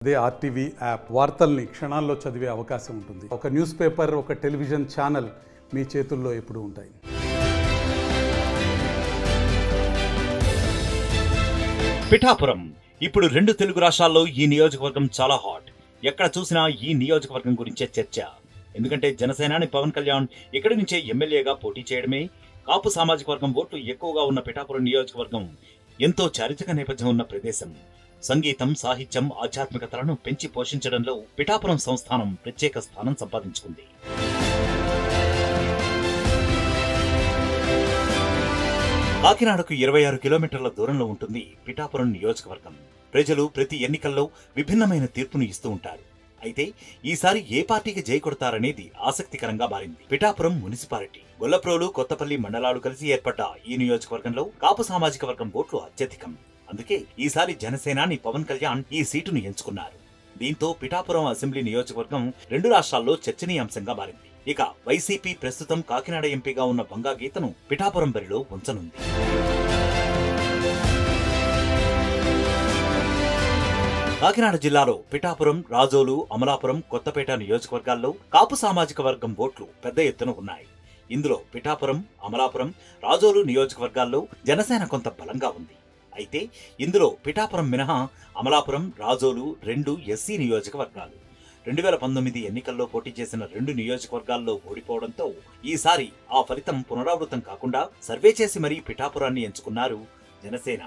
అదే RTV app వార్తల్ని క్షణాల్లో చదివే అవకాశం ఉంటుంది ఒక న్యూస్ పేపర్ ఒక టెలివిజన్ ఛానల్ మీ చేతుల్లో ఎప్పుడూ ఉంటాయి పిఠాపురం ఇప్పుడు రెండు తెలుగు రాష్ట్రాల్లో ఈ నియోజకవర్గం చాలా హాట్ ఎక్కడ చూసినా ఈ నియోజకవర్గం గురించే చర్చ ఎందుకంటే జనసేనాని పవన్ కళ్యాణ్ ఇక్కడి నుంచే ఎమ్మెల్యేగా పోటీ చేయడమే కాపు సామాజిక వర్గం ఓట్లు ఎక్కువగా ఉన్న పిఠాపురం నియోజకవర్గం ఎంతో చారిత్రక నేపథ్యం ఉన్న ప్రదేశం సంగీతం సాహిత్యం ఆధ్యాత్మికతలను పెంచి పోషించడంలో పిఠాపురం సంస్థానం ప్రత్యేక స్థానం సంపాదించుకుంది కాకినాడకు ఇరవై ఆరు కిలోమీటర్ల దూరంలో ఉంటుంది పిఠాపురం నియోజకవర్గం ప్రజలు ప్రతి ఎన్నికల్లో విభిన్నమైన తీర్పును ఇస్తూ ఉంటారు అయితే ఈసారి ఏ పార్టీకి జై కొడతారనేది ఆసక్తికరంగా మారింది పిఠాపురం మున్సిపాలిటీ గొల్లప్రోలు కొత్తపల్లి మండలాలు కలిసి ఏర్పడ్డ ఈ నియోజకవర్గంలో కాపు సామాజిక వర్గం ఓట్లు అత్యధికం అందుకే ఈసారి జనసేనాని పవన్ కళ్యాణ్ ఈ సీటును ఎంచుకున్నారు దీంతో పిఠాపురం అసెంబ్లీ నియోజకవర్గం రెండు రాష్ట్రాల్లో చర్చనీయాంశంగా మారింది ఇక వైసీపీ ప్రస్తుతం కాకినాడ ఎంపీగా ఉన్న బంగా గీతను పిఠాపురం బరిలో ఉంచనుంది కాకినాడ జిల్లాలో పిఠాపురం రాజోలు అమలాపురం కొత్తపేట నియోజకవర్గాల్లో కాపు సామాజిక వర్గం ఓట్లు పెద్ద ఎత్తున ఉన్నాయి ఇందులో పిఠాపురం అమలాపురం రాజోలు నియోజకవర్గాల్లో జనసేన కొంత బలంగా ఉంది అయితే ఇందులో పిఠాపురం మినహా అమలాపురం రాజోలు రెండు ఎస్సీ నియోజకవర్గాలు రెండు వేల పంతొమ్మిది ఎన్నికల్లో పోటీ చేసిన రెండు నియోజకవర్గాల్లో ఓడిపోవడంతో ఈసారి ఆ ఫలితం పునరావృతం కాకుండా సర్వే చేసి మరీ పిఠాపురాన్ని ఎంచుకున్నారు జనసేన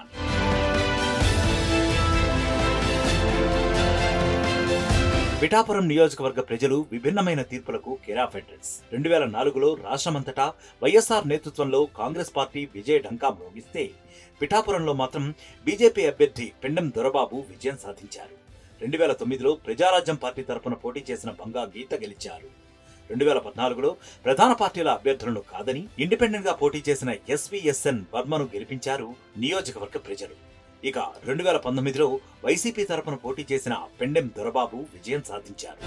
పిఠాపురం నియోజకవర్గ ప్రజలు విభిన్నమైన తీర్పులకు కేరాఫ్ అడ్రస్ రెండు వేల నాలుగులో రాష్ట్రమంతటా వైఎస్ఆర్ నేతృత్వంలో కాంగ్రెస్ పార్టీ విజయ ఢంకా మ్రోగిస్తే పిఠాపురంలో మాత్రం బీజేపీ అభ్యర్థి పెండెం దొరబాబు విజయం సాధించారు రెండు వేల తొమ్మిదిలో ప్రజారాజ్యం పార్టీ తరపున పోటీ చేసిన బంగా గీత గెలిచారు రెండు వేల పద్నాలుగులో ప్రధాన పార్టీల అభ్యర్థులను కాదని ఇండిపెండెంట్ గా పోటీ చేసిన ఎస్వీఎస్ఎన్ వర్మను గెలిపించారు నియోజకవర్గ ప్రజలు ఇక రెండు వేల పంతొమ్మిదిలో వైసీపీ తరపున పోటీ చేసిన పెండెం దొరబాబు విజయం సాధించారు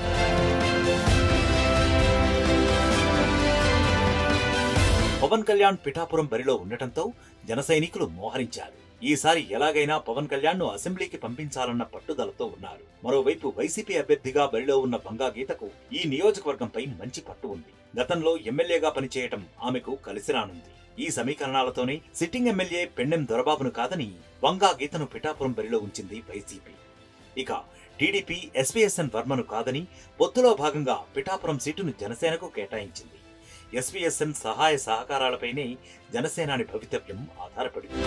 పవన్ కళ్యాణ్ పిఠాపురం బరిలో ఉండటంతో జన సైనికులు మోహరించారు ఈసారి ఎలాగైనా పవన్ కళ్యాణ్ ను అసెంబ్లీకి పంపించాలన్న పట్టుదలతో ఉన్నారు మరోవైపు వైసీపీ అభ్యర్థిగా బరిలో ఉన్న బంగా గీతకు ఈ నియోజకవర్గంపై మంచి పట్టు ఉంది గతంలో ఎమ్మెల్యేగా పనిచేయటం ఆమెకు కలిసి రానుంది ఈ సమీకరణాలతోనే సిట్టింగ్ ఎమ్మెల్యే పెండెం దొరబాబును కాదని వంగా గీతను పిఠాపురం బరిలో ఉంచింది వైసీపీ ఇక టీడీపీ ఎస్వీఎస్ఎన్ వర్మను కాదని పొత్తులో భాగంగా పిఠాపురం సీటును జనసేనకు కేటాయించింది ఎస్వీఎస్ఎన్ సహాయ సహకారాలపైనే జనసేనాని భవితవ్యం ఆధారపడింది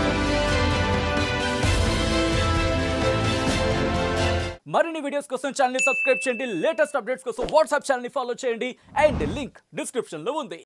మరిన్ని వీడియోస్ కోసం ఛానల్ ని సబ్స్క్రైబ్ చేయండి లేటెస్ట్ అప్డేట్స్ కోసం వాట్సాప్ ఛానల్ ని ఫాలో చేయండి అండ్ లింక్ డిస్క్రిప్షన్ లో ఉంది